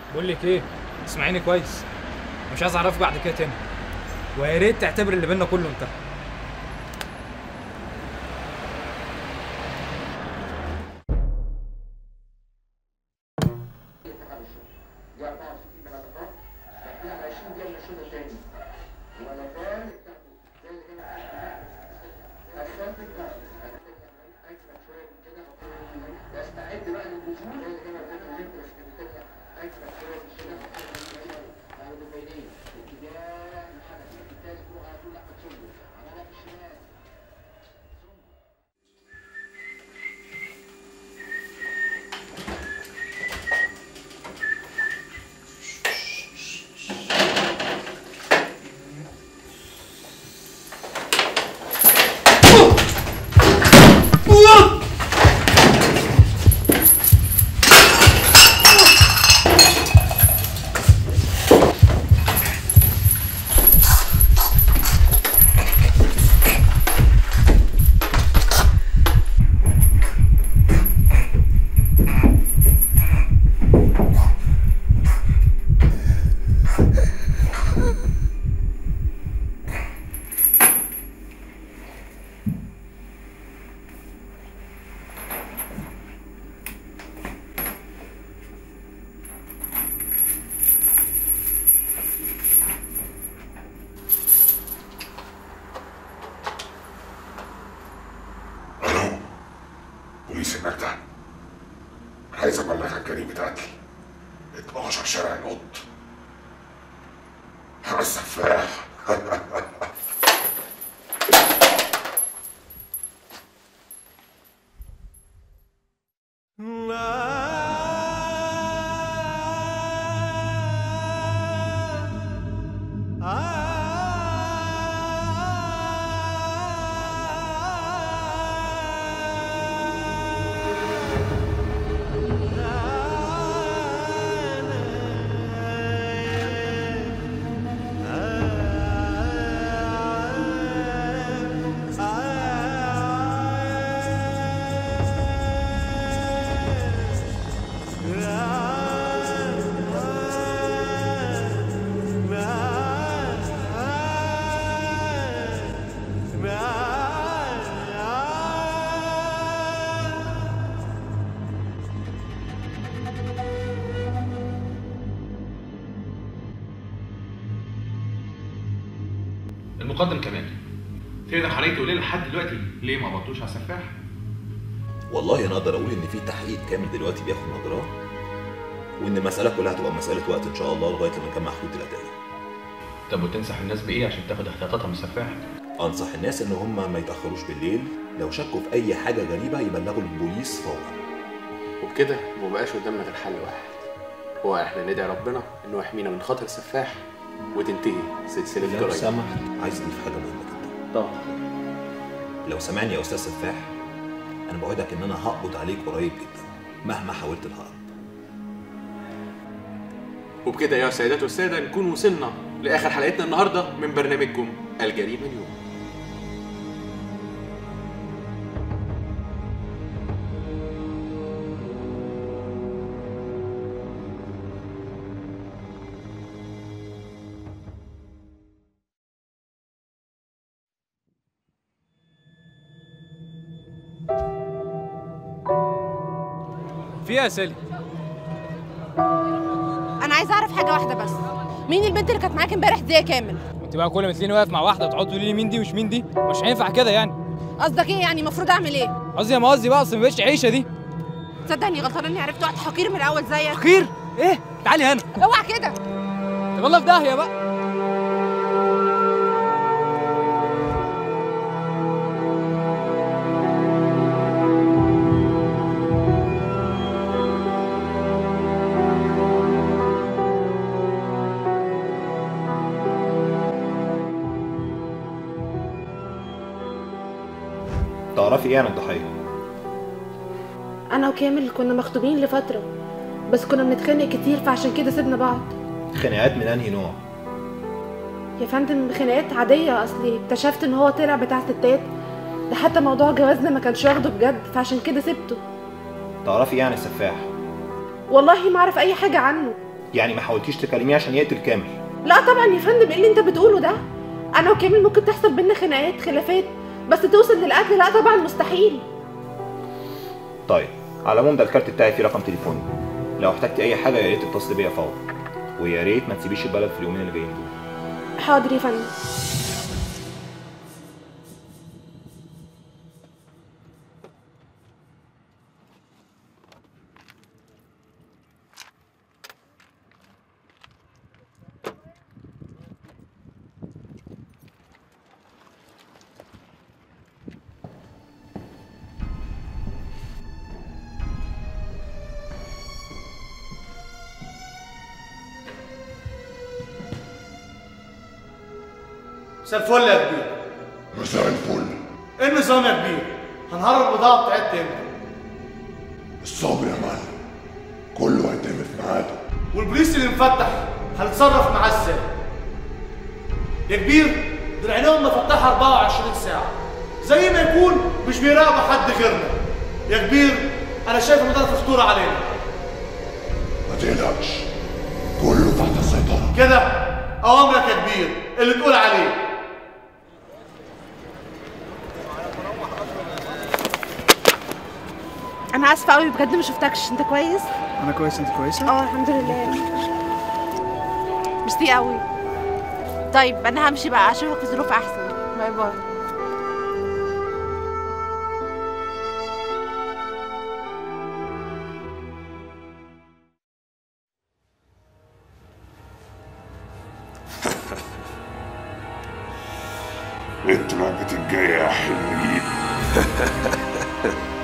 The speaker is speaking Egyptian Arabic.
بقول لك ايه اسمعيني كويس مش عايز اعرفك بعد كده تاني ويا ريت تعتبر اللي بينا كله انتهى الو بوليس المجدة عايز ابلغك جريمة قتل 12 شارع القط يا السفاح المقدم كمان تقدر حضرتك تقول لنا لحد دلوقتي ليه ما قبضتوش على السفاح؟ والله انا اقدر اقول ان في تحقيق كامل دلوقتي بياخد مجراه وان المساله كلها هتبقى مساله وقت ان شاء الله لغايه لما نجمع حدود الادله طب وتنصح الناس بايه عشان تاخد احتياطاتها من السفاح؟ انصح الناس ان هم ما يتاخروش بالليل لو شكوا في اي حاجه غريبه يبلغوا البوليس فورا وبكده مبقاش قدامنا غير حل واحد هو احنا ندعي ربنا انه يحمينا من خطر السفاح وتنتهي سلسله لو جرايم سمحت عايز اضيف حاجه مهمه جدا طبعا لو سامعني يا استاذ سفاح انا بوعدك ان انا هقبض عليك قريب جدا مهما حاولت الهرب وبكده يا سيدات والساده نكون وصلنا لاخر حلقتنا النهارده من برنامجكم الجريمه اليوم في ايه يا سالي انا عايزه اعرف حاجه واحده بس مين البنت اللي كانت معاك امبارح دي يا كامل انت بقى كل ما تلاقيني واقف مع واحده تقعد تقولي لي مين دي ومش مين دي مش هينفع كده يعني قصدك ايه يعني المفروض اعمل ايه قصدي يا ما قصدي بقى اصل ما بقتش عيشه دي تصدقني غلطان اني عرفت واحد حقير من الاول زيك خير ايه تعالي هنا اوعى كده طب يلا في داهيه بقى تعرفي ايه عن الضحيه انا وكامل كنا مخطوبين لفتره بس كنا بنتخانق كتير فعشان كده سيبنا بعض خناقات من انهي نوع يا فندم خناقات عاديه اصلي اكتشفت ان هو طلع بتاع ستات ده حتى موضوع جوازنا ما كانش واخده بجد فعشان كده سبته تعرفي ايه عن السفاح والله ما اعرف اي حاجه عنه يعني ما حاولتيش تكلميه عشان يقتل كامل لا طبعا يا فندم ايه اللي انت بتقوله ده انا وكامل ممكن تحصل بينا خناقات خلافات بس توصل للقتل لا طبعا مستحيل طيب على العموم ده الكارت بتاعي فيه رقم تليفوني لو احتجتي اي حاجه يا ريت تتصلي بيا فورا ويا ريت ما تسيبيش البلد في اليومين اللي جايين دول حاضر يا فندم مساء الفل يا كبير مساء الفل ايه النظام يا كبير هنهرب البضاعه بتاعتنا امتى الصبر يا معلم كله هيتم في ميعاده والبوليس اللي مفتح هنتصرف معاه ازاي يا كبير دول عينيهم مفتحه 24 ساعه زي ما يكون مش بيراقبوا حد غيرنا يا كبير انا شايف ان ده في خطوره علينا ما تقلقش كله تحت السيطرة كده اوامرك يا كبير اللي تقول عليه انا اسفه قوي بجد ما شفتكش انت كويس انا كويس انت كويسه اه الحمد لله ميرسي قوي طيب انا همشي بقى اشوفك في ظروف احسن باي باي انتوا لعبة الجاية يا حلوين